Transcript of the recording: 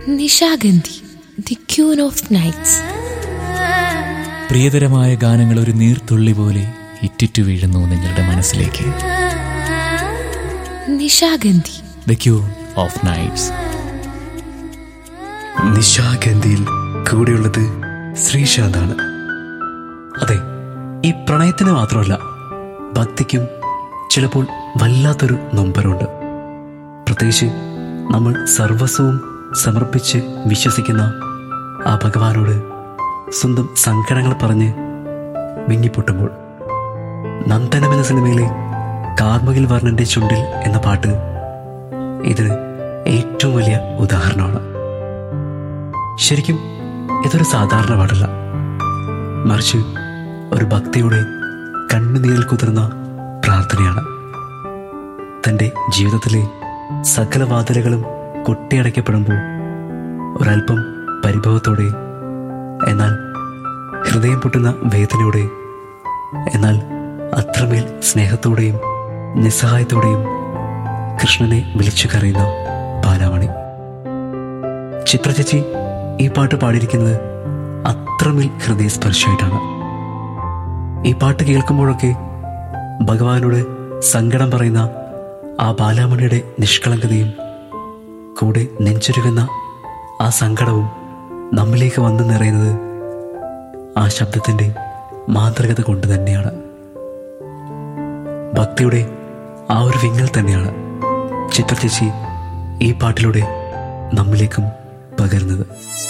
Nishagandhi the queen of nights പ്രിയതരമായ ഗാനങ്ങൾ ഒരു നീർത്തുള്ളി പോലെ ഇറ്റിറ്റു വീഴുന്നു നിങ്ങളുടെ മനസ്സിലേക്ക് Nishagandhi the queen of nights നിശാഗന്ധിയിൽ കൂടെയുള്ളത് ശ്രീശാന്താണ് അതെ ഈ പ്രണയത്തിന് മാത്രമല്ല ഭക്തിക്കും ചിലപ്പോൾ വല്ലാത്തൊരു നൊമ്പരമുണ്ട് പ്രത്യേകിച്ച് നമ്മൾ സർവസ്വവും സമർപ്പിച്ച് വിശ്വസിക്കുന്ന ആ ഭഗവാനോട് സ്വന്തം സങ്കടങ്ങൾ പറഞ്ഞ് മിങ്ങിപ്പൊട്ടുമ്പോൾ നന്ദനം എന്ന സിനിമയിലെ കാർമകിൽ വർണ്ണന്റെ ചുണ്ടിൽ എന്ന പാട്ട് ഇതിന് ഏറ്റവും വലിയ ഉദാഹരണമാണ് ശരിക്കും ഇതൊരു സാധാരണ പാടല്ല മറിച്ച് ഒരു ഭക്തിയുടെ കണ്ണുനീരിൽ കുതിർന്ന പ്രാർത്ഥനയാണ് തൻ്റെ ജീവിതത്തിലെ സകല വാതിലുകളും കൊട്ടിയടയ്ക്കപ്പെടുമ്പോൾ ഒരല്പം പരിഭവത്തോടെ എന്നാൽ ഹൃദയം പൊട്ടുന്ന വേദനയോടെ എന്നാൽ അത്രമേൽ സ്നേഹത്തോടെയും നിസ്സഹായത്തോടെയും കൃഷ്ണനെ വിളിച്ചു കരയുന്ന ബാലാമണി ചിത്രചേച്ചി ഈ പാട്ട് പാടിയിരിക്കുന്നത് അത്രമേൽ ഹൃദയസ്പർശമായിട്ടാണ് ഈ പാട്ട് കേൾക്കുമ്പോഴൊക്കെ ഭഗവാനോട് സങ്കടം പറയുന്ന ആ ബാലാമണിയുടെ നിഷ്കളങ്കതയും കൂടെ നെഞ്ചുരുകുന്ന ആ സങ്കടവും നമ്മിലേക്ക് വന്നു നിറയുന്നത് ആ ശബ്ദത്തിൻ്റെ മാന്ത്രികത കൊണ്ട് തന്നെയാണ് ഭക്തിയുടെ ആ ഒരു വിങ്ങൽ തന്നെയാണ് ചിത്രചേച്ചി ഈ പാട്ടിലൂടെ നമ്മിലേക്കും പകരുന്നത്